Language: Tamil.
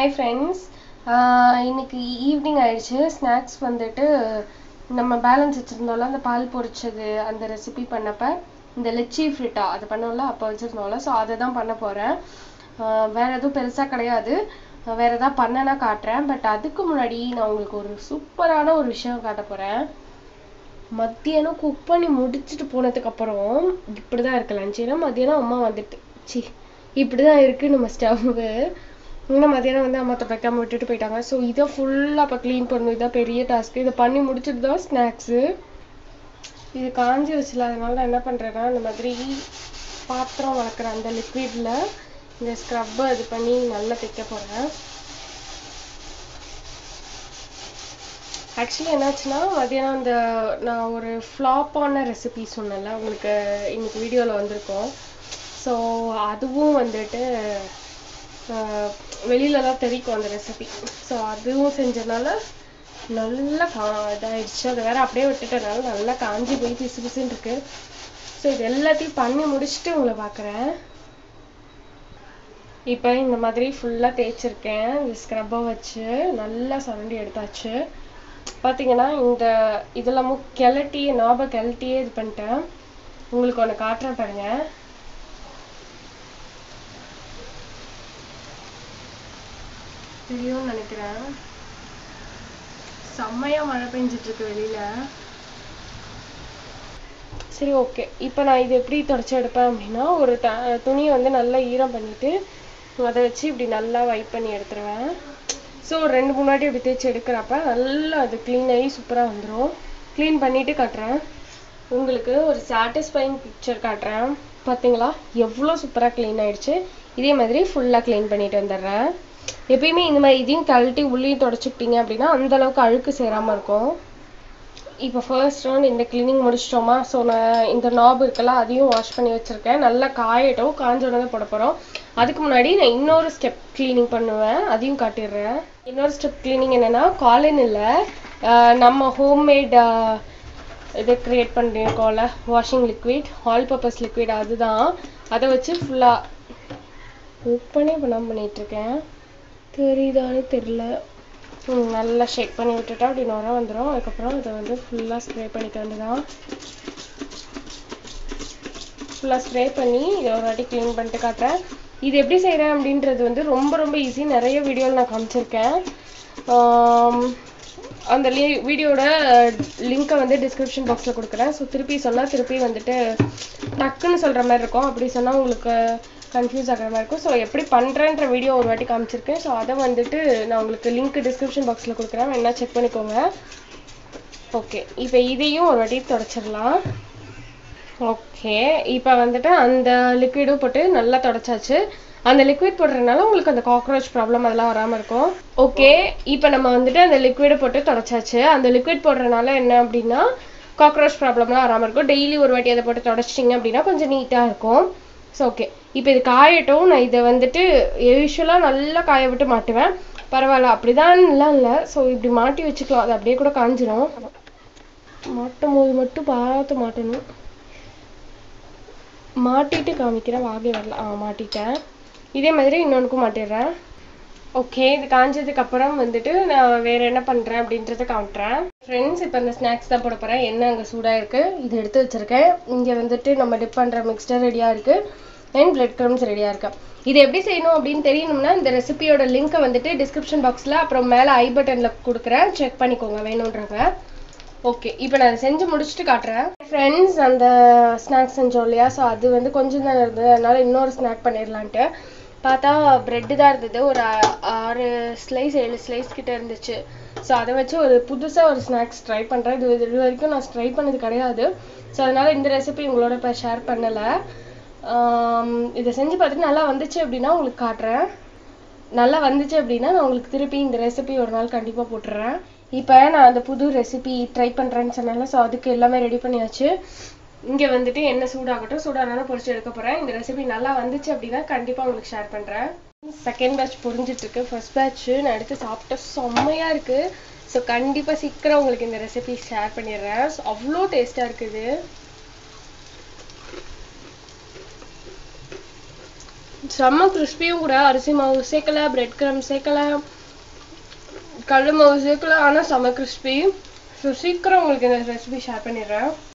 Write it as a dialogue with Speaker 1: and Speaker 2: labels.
Speaker 1: ஹாய் ஃப்ரெண்ட்ஸ் இன்னைக்கு ஈவினிங் ஆயிடுச்சு ஸ்நாக்ஸ் வந்துட்டு நம்ம பேலன்ஸ் வச்சுருந்தோம்ல அந்த பால் பொரிச்சது அந்த ரெசிபி பண்ணப்ப இந்த லெச்சி ஃப்ரிட்டா அது பண்ணோம்ல அப்போ வச்சுருந்தோம்ல ஸோ அதை தான் பண்ண போகிறேன் வேற எதுவும் பெருசாக கிடையாது ஆஹ் வேற ஏதாவது பண்ணனா காட்டுறேன் பட் அதுக்கு முன்னாடி நான் உங்களுக்கு ஒரு சூப்பரான ஒரு விஷயம் காட்ட போகிறேன் மத்தியானம் குக் பண்ணி முடிச்சுட்டு போனதுக்கு அப்புறம் இப்படிதான் இருக்கு லஞ்ச் ஏன்னா மத்தியானம் அம்மா வந்துட்டு சி இப்படிதான் இருக்கு நம்ம ஸ்டவ்வு இன்னும் மத்தியானம் வந்து அம்மா வைக்காம விட்டுட்டு போயிட்டாங்க ஸோ இதை ஃபுல்லாக அப்போ க்ளீன் பண்ணணும் இதான் பெரிய டாஸ்க்கு இதை பண்ணி முடிச்சுட்டு தான் ஸ்நாக்ஸு இது காஞ்சி வச்சுல அதனால நான் என்ன பண்ணுறேன்னா இந்த மாதிரி பாத்திரம் வளர்க்குற அந்த லிக்விட்ல இந்த ஸ்க்ரப்பை இது பண்ணி நல்லா தைக்க போகிறேன் ஆக்சுவலி என்னாச்சுன்னா மதியானம் அந்த நான் ஒரு ஃப்ளாப்பான ரெசிபி சொன்னேன்ல உங்களுக்கு இன்னைக்கு வீடியோவில் வந்திருக்கோம் ஸோ அதுவும் வந்துட்டு ஆஹ் வெளியிலலாம் தெரிக்கும் அந்த ரெசிபி ஸோ அதுவும் செஞ்சதுனால நல்லா கா இதாயிடுச்சு அதை வேற அப்படியே விட்டுட்டனால நல்லா காஞ்சி போய் பிசு பிசுன்னு இருக்கு ஸோ இது எல்லாத்தையும் பண்ணி முடிச்சுட்டு உங்களை பார்க்குறேன் இப்போ இந்த மாதிரி ஃபுல்லாக தேய்ச்சிருக்கேன் இந்த ஸ்க்ரப்பை வச்சு நல்லா சுரண்டி எடுத்தாச்சு பார்த்தீங்கன்னா இந்த இதெல்லாமும் கிளட்டி நாப கிளட்டியே இது பண்ணிட்டேன் உங்களுக்கு ஒன்று காட்டுறேன் பாருங்க தெரியும்னு நினைக்கிறேன் செம்மையா மழை பெஞ்சிட்டு இருக்கு வெளியில சரி ஓகே இப்போ நான் இது எப்படி தொடச்சி எடுப்பேன் அப்படின்னா ஒரு த துணியை வந்து நல்லா ஈரம் பண்ணிட்டு அதை வச்சு இப்படி நல்லா வைப் பண்ணி எடுத்துருவேன் ஸோ ஒரு ரெண்டு மூணு வாட்டி இப்படி தேய்ச்சி எடுக்கிறப்ப நல்லா அது க்ளீன் ஆகி சூப்பராக வந்துடும் க்ளீன் பண்ணிட்டு காட்டுறேன் உங்களுக்கு ஒரு சாட்டிஸ்ஃபைங் பிக்சர் காட்டுறேன் பார்த்தீங்களா எவ்வளோ சூப்பராக க்ளீன் ஆயிடுச்சு இதே மாதிரி ஃபுல்லாக க்ளீன் பண்ணிட்டு வந்துடுறேன் எப்பயுமே இந்த மாதிரி இதையும் கழட்டி உள்ளேயும் தொடச்சிக்கிட்டீங்க அப்படின்னா அந்த அளவுக்கு அழுக்கு சேராமல் இருக்கும் இப்போ ஃபர்ஸ்ட் ரவுண்ட் இந்த க்ளீனிங் முடிச்சிட்டோமா ஸோ நான் இந்த நாப் இருக்குல்ல அதையும் வாஷ் பண்ணி வச்சிருக்கேன் நல்லா காயட்டும் காஞ்ச உடனே போட போகிறோம் அதுக்கு முன்னாடி நான் இன்னொரு ஸ்டெப் க்ளீனிங் பண்ணுவேன் அதையும் காட்டிடுறேன் இன்னொரு ஸ்டெப் க்ளீனிங் என்னன்னா காலின் இல்லை நம்ம ஹோம்மேட் இது க்ரியேட் பண்ணியிருக்கோம்ல washing liquid all purpose liquid அதுதான் அதை வச்சு ஃபுல்லாக ஓப்பனே பண்ணாமல் பண்ணிகிட்ருக்கேன் தெரியுதான்னு தெரில ம், நல்லா ஷேக் பண்ணி விட்டுட்டா அப்படி நுர வந்துடும் அதுக்கப்புறம் இதை வந்து ஃபுல்லாக ஸ்ப்ரே பண்ணிக்க வேண்டியதான் ஃபுல்லாக ஸ்ப்ரே பண்ணி இதை ஒரு வாட்டி க்ளீன் பண்ணிட்டு காட்டுறேன் இது எப்படி செய்கிறேன் அப்படின்றது வந்து ரொம்ப ரொம்ப ஈஸி நிறைய வீடியோவில் நான் காமிச்சிருக்கேன் ஆம், அந்த லி வீடியோட லிங்க்கை வந்து டிஸ்கிரிப்ஷன் பாக்ஸில் கொடுக்குறேன் ஸோ திருப்பி சொன்னால் திருப்பி வந்துட்டு டக்குன்னு சொல்கிற மாதிரி இருக்கும் அப்படி சொன்னால் உங்களுக்கு கன்ஃபியூஸ் ஆகிற மாதிரி இருக்கும் ஸோ எப்படி பண்ணுறேன்ற வீடியோ ஒரு வாட்டி காமிச்சிருக்கேன் ஸோ அதை வந்துட்டு நான் உங்களுக்கு லிங்க் டிஸ்கிரிப்ஷன் பாக்ஸில் கொடுக்குறேன் வேணா செக் பண்ணிக்கோங்க ஓகே இப்போ இதையும் ஒரு வாட்டி தொடச்சிடலாம் ஓகே இப்போ வந்துட்டு அந்த லிக்விடும் போட்டு நல்லா தொடச்சாச்சு அந்த லிக்விட் போடுறதுனால உங்களுக்கு அந்த காக்ரோச் ப்ராப்ளம் அதெல்லாம் வராமல் இருக்கும் ஓகே இப்போ நம்ம வந்துட்டு அந்த லிக்விடை போட்டு தொடச்சாச்சு அந்த லிக்விட் போடுறதுனால என்ன அப்படின்னா காக்ரோச் ப்ராப்ளம்லாம் வராமல் இருக்கும் டெய்லி ஒரு வாட்டி அதை போட்டு தொடச்சிட்டிங்க அப்படின்னா கொஞ்சம் நீட்டாக இருக்கும் ஸோ ஓகே இப்போ இது காயட்டும் நான் இதை வந்துட்டு யூஸ்வலாக நல்லா காய விட்டு மாட்டுவேன் பரவாயில்ல அப்படிதான்லாம் இல்லை ஸோ இப்படி மாட்டி வச்சுக்கலாம் அது அப்படியே கூட காஞ்சிரும் மாட்டும் போது மட்டும் பார்த்து மாட்டணும் மாட்டிட்டு காமிக்கிறேன் வாகை வரல ஆ மாட்டிட்டேன் இதே மாதிரி இன்னொன்றுக்கும் மாட்டிடுறேன் ஓகே இது காஞ்சதுக்கு அப்புறம் வந்துட்டு நான் வேற என்ன பண்றேன் அப்படின்றத காமிட்டுறேன் ஃப்ரெண்ட்ஸ் இப்போ இந்த ஸ்நாக்ஸ் தான் போட போறேன் என்ன அங்கே சூடாக இருக்கு இது எடுத்து வச்சிருக்கேன் இங்க வந்துட்டு நம்ம டிப் பண்ற மிக்ஸ்டர் ரெடியா இருக்கு அண்ட் பிரெட் க்ரம்ஸ் ரெடியா இருக்கு இது எப்படி செய்யணும் அப்படின்னு தெரியணும்னா இந்த ரெசிபியோட லிங்கை வந்துட்டு டிஸ்கிரிப்ஷன் பாக்ஸ்ல அப்புறம் மேலே ஐ பட்டன்ல கொடுக்குறேன் செக் பண்ணிக்கோங்க வேணுன்றவங்க ஓகே இப்போ நான் செஞ்சு முடிச்சுட்டு காட்டுறேன் ஃப்ரெண்ட்ஸ் அந்த ஸ்நாக்ஸ் செஞ்சோம் இல்லையா ஸோ அது வந்து கொஞ்சம் தான் இருந்தது அதனால இன்னொரு ஸ்நாக் பண்ணிடலான்ட்டு பார்த்தா ப்ரெட்டு தான் இருந்தது ஒரு ஆ- ஆறு ஸ்லைஸ் ஏழு ஸ்லைஸ் கிட்ட இருந்துச்சு ஸோ அதை வச்சு ஒரு புதுசாக ஒரு ஸ்நாக்ஸ் ட்ரை பண்ணுறேன் இது இது வரைக்கும் நான் ட்ரை பண்ணது கிடையாது ஸோ அதனால இந்த ரெசிபி உங்களோட இப்போ ஷேர் பண்ணலை இதை செஞ்சு பார்த்துட்டு நல்லா வந்துச்சு அப்படின்னா உங்களுக்கு காட்டுறேன் நல்லா வந்துச்சு அப்படின்னா நான் உங்களுக்கு திருப்பி இந்த ரெசிபி ஒரு நாள் கண்டிப்பாக போட்டுறேன் இப்போ நான் அந்த புது ரெசிபி ட்ரை பண்ணுறேன்னு சொன்னேன்ல ஸோ அதுக்கு எல்லாமே ரெடி பண்ணியாச்சு இங்கே வந்துட்டு என்ன சூடாகட்டும் சூடானாலும் பொரிச்சு எடுக்க போகிறேன் இந்த ரெசிபி நல்லா வந்துச்சு அப்படின்னா கண்டிப்பாக உங்களுக்கு ஷேர் பண்ணுறேன் செகண்ட் பேட்ச் புரிஞ்சிட்டு இருக்கு ஃபர்ஸ்ட் பேட்ச் நான் எடுத்து சாப்பிட்ட செம்மையாக இருக்கு ஸோ கண்டிப்பாக சீக்கிரம் உங்களுக்கு இந்த ரெசிபி ஷேர் பண்ணிடுறேன் So, அவ்வளோ டேஸ்ட்டாக இருக்குது செம்ம கிறிஸ்பியும் கூட அரிசி மாவு சேர்க்கல பிரெட் கிரம் சேர்க்கல கடலை மாவு சேர்க்கல ஆனால் செம்ம கிறிஸ்பி ஸோ சீக்கிரம் உங்களுக்கு இந்த ரெசிபி ஷேர் பண்ணிடுறேன்